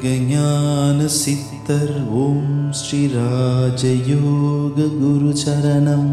யோகஞான சித்தர் ஓம் ஸ்ரீ ராஜயோக குரு சரணம்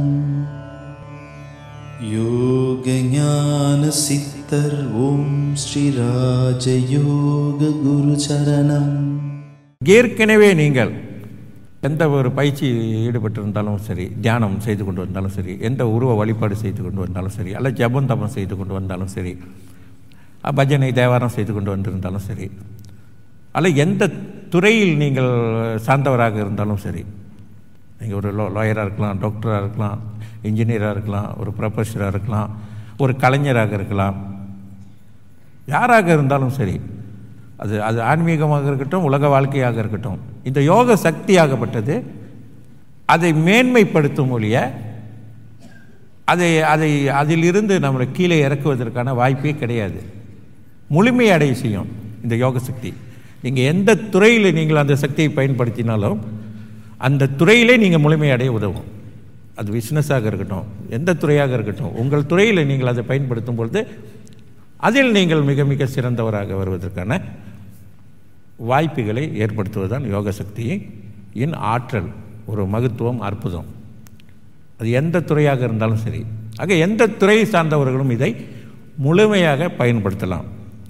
யோகஞான சித்தர் ஓம் ஸ்ரீ ராஜயோக குரு சரணம் ஏற்கனவே நீங்கள் எந்த ஒரு பயிற்சி ஈடுபட்டிருந்தாலும் சரி தியானம் செய்து கொண்டு வந்தாலும் சரி எந்த உருவ வழிபாடு செய்து கொண்டு வந்தாலும் சரி அல்ல ஜபம் தபம் செய்து கொண்டு வந்தாலும் சரி அஹ், பஜனை தேவாரம் செய்து கொண்டு வந்திருந்தாலும் சரி அல்ல எந்த துறையில் நீங்கள் சார்ந்தவராக இருந்தாலும் சரி நீங்கள் ஒரு லோ லாயராக இருக்கலாம் டாக்டராக இருக்கலாம் இன்ஜினியராக இருக்கலாம் ஒரு ப்ரொஃபஸராக இருக்கலாம் ஒரு கலைஞராக இருக்கலாம் யாராக இருந்தாலும் சரி அது அது ஆன்மீகமாக இருக்கட்டும் உலக வாழ்க்கையாக இருக்கட்டும் இந்த யோக சக்தியாகப்பட்டது அதை மேன்மைப்படுத்தும் ஒழிய அதை அதை அதிலிருந்து நம்மளை கீழே இறக்குவதற்கான வாய்ப்பே கிடையாது முழுமை அடைய செய்யும் இந்த யோக சக்தி நீங்கள் எந்த துறையில் நீங்கள் அந்த சக்தியை பயன்படுத்தினாலும் அந்த துறையிலே நீங்கள் முழுமை அடைய உதவும் அது பிஸ்னஸாக இருக்கட்டும் எந்த துறையாக இருக்கட்டும் உங்கள் துறையில் நீங்கள் அதை பயன்படுத்தும் பொழுது அதில் நீங்கள் மிக மிக சிறந்தவராக வருவதற்கான வாய்ப்புகளை ஏற்படுத்துவதுதான் யோக சக்தியின் ஆற்றல் ஒரு மகத்துவம் அற்புதம் அது எந்த துறையாக இருந்தாலும் சரி ஆக எந்த துறையை சார்ந்தவர்களும் இதை முழுமையாக பயன்படுத்தலாம்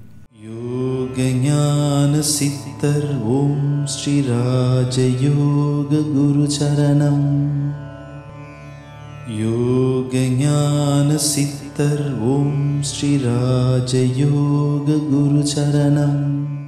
யோகஞான சித்தர் ஓம் ஸ்ரீ ராஜயோக குரு சரணம் யோகஞான சித்தர் ஓம் ஸ்ரீ ராஜயோக குரு சரணம்